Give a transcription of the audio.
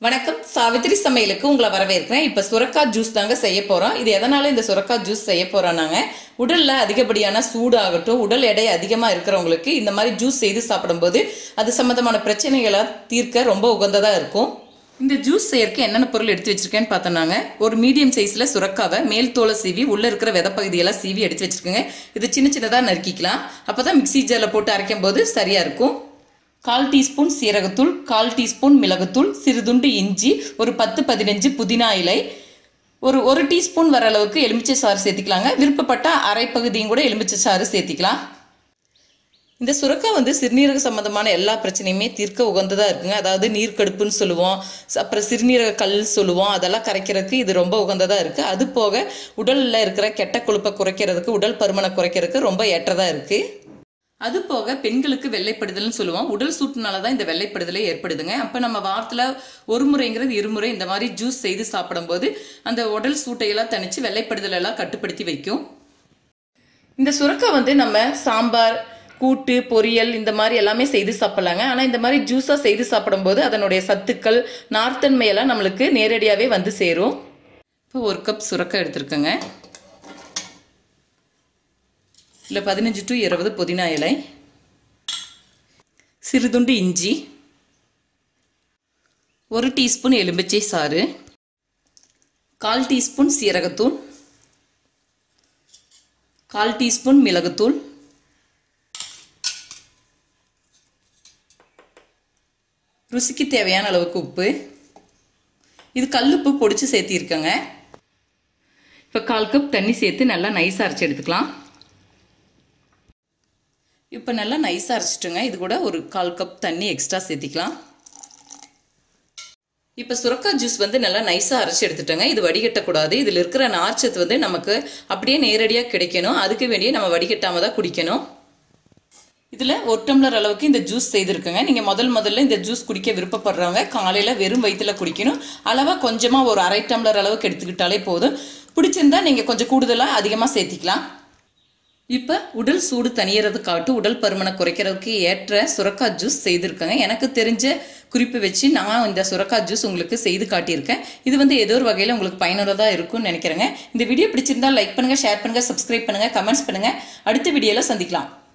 வணக்கம் சாவித்திரி சமையலுக்கு உங்களை வரவேற்கிறேன் இப்போ சுரக்காய் ஜூஸ் தாங்க செய்ய போகிறோம் இது எதனால இந்த சுரக்காய் ஜூஸ் செய்ய போகிறோம் நாங்கள் உடலில் அதிகப்படியான சூடு ஆகட்டும் உடல் எடை அதிகமாக இருக்கிறவங்களுக்கு இந்த மாதிரி ஜூஸ் செய்து சாப்பிடும்போது அது சம்மந்தமான பிரச்சனைகளை தீர்க்க ரொம்ப உகந்ததாக இருக்கும் இந்த ஜூஸ் செய்யறதுக்கு என்னென்ன பொருள் எடுத்து வச்சிருக்கேன்னு பார்த்தோம்னாங்க ஒரு மீடியம் சைஸில் சுரக்காவை மேல் தோலை சீவி உள்ளே இருக்கிற விதை பகுதியெல்லாம் சீவி எடுத்து வச்சிருக்கேங்க இது சின்ன சின்னதாக நறுக்கிக்கலாம் அப்போ தான் மிக்சி ஜாரில் போட்டு அரைக்கும் போது சரியாக இருக்கும் கால் டீஸ்பூன் சீரகத்தூள் கால் டீஸ்பூன் மிளகுத்தூள் சிறுதுண்டு இஞ்சி ஒரு பத்து பதினஞ்சு புதினா இலை ஒரு ஒரு டீஸ்பூன் வர அளவுக்கு எலுமிச்சை சாறு சேர்த்திக்கலாங்க விருப்பப்பட்ட அரை பகுதியும் கூட எலுமிச்சை சாறு சேர்த்திக்கலாம் இந்த சுரக்காய் வந்து சிறுநீரக சம்பந்தமான எல்லா பிரச்சனையுமே தீர்க்க உகந்ததாக இருக்குங்க அதாவது நீர்க்கடுப்புன்னு சொல்லுவோம் அப்புறம் சிறுநீரக கல் சொல்லுவோம் அதெல்லாம் கரைக்கிறதுக்கு இது ரொம்ப உகந்ததாக இருக்குது அது போக உடலில் இருக்கிற கெட்ட கொழுப்பை குறைக்கிறதுக்கு உடல் பருமனை குறைக்கிறதுக்கு ரொம்ப ஏற்றதாக இருக்குது அது போக பெண்களுக்கு வெள்ளைப்படுதல்னு சொல்லுவோம் உடல் சூட்டுனால தான் இந்த வெள்ளைப்படுதலே ஏற்படுதுங்க அப்போ நம்ம வாரத்தில் ஒரு முறைங்கிறது இருமுறை இந்த மாதிரி ஜூஸ் செய்து சாப்பிடும்போது அந்த உடல் சூட்டையெல்லாம் தணிச்சு வெள்ளைப்படுதல் எல்லாம் கட்டுப்படுத்தி வைக்கும் இந்த சுரக்காய் வந்து நம்ம சாம்பார் கூட்டு பொரியல் இந்த மாதிரி எல்லாமே செய்து சாப்பிடலாங்க ஆனால் இந்த மாதிரி ஜூஸாக செய்து சாப்பிடும்போது அதனுடைய சத்துக்கள் நார்த்தன்மையெல்லாம் நம்மளுக்கு நேரடியாகவே வந்து சேரும் இப்போ ஒரு கப் சுரக்காய் எடுத்துருக்கேங்க இல்லை பதினஞ்சு டு இருபது புதினா இலை சிறுதுண்டு இஞ்சி ஒரு டீஸ்பூன் எலும்பிச்சை சாறு கால் டீஸ்பூன் சீரகத்தூள் கால் டீஸ்பூன் மிளகுத்தூள் ருசிக்கு தேவையான அளவுக்கு உப்பு இது கல்லுப்பு பொடிச்சு சேர்த்திருக்கேங்க இப்போ கால் கப் தண்ணி சேர்த்து நல்லா நைஸாக அரைச்சி எடுத்துக்கலாம் இப்போ நல்லா நைஸாக அரைச்சிட்டுங்க இது கூட ஒரு கால் கப் தண்ணி எக்ஸ்ட்ரா சேர்த்திக்கலாம் இப்போ சுரக்காய் ஜூஸ் வந்து நல்லா நைஸாக அரைச்சி எடுத்துட்டோங்க இது வடிகட்டக்கூடாது இதில் இருக்கிற நார்ச்சத்து வந்து நமக்கு அப்படியே நேரடியாக கிடைக்கணும் அதுக்கு வேண்டிய நம்ம வடிகட்டாமல் தான் குடிக்கணும் இதில் ஒரு டம்ளர் அளவுக்கு இந்த ஜூஸ் செய்திருக்குங்க நீங்கள் முதல் முதல்ல இந்த ஜூஸ் குடிக்க விருப்பப்படுறவங்க காலையில் வெறும் வயிற்றில் குடிக்கணும் அளவாக கொஞ்சமாக ஒரு அரை டம்ளர் அளவுக்கு எடுத்துக்கிட்டாலே போதும் பிடிச்சிருந்தா நீங்கள் கொஞ்சம் கூடுதலாக அதிகமாக சேர்த்திக்கலாம் இப்போ உடல் சூடு தணியறதுக்காகட்டும் உடல் பருமனை குறைக்கிறதுக்கு ஏற்ற சுரக்காய் ஜூஸ் செய்திருக்கேங்க எனக்கு தெரிஞ்ச குறிப்பு வச்சு நான் இந்த சுரக்காய் ஜூஸ் உங்களுக்கு செய்து காட்டியிருக்கேன் இது வந்து ஏதோ ஒரு வகையில் உங்களுக்கு பயனுள்ளதாக இருக்கும்னு நினைக்கிறேங்க இந்த வீடியோ பிடிச்சிருந்தா லைக் பண்ணுங்கள் ஷேர் பண்ணுங்கள் சப்ஸ்கிரைப் பண்ணுங்கள் கமெண்ட்ஸ் பண்ணுங்கள் அடுத்த வீடியோவில் சந்திக்கலாம்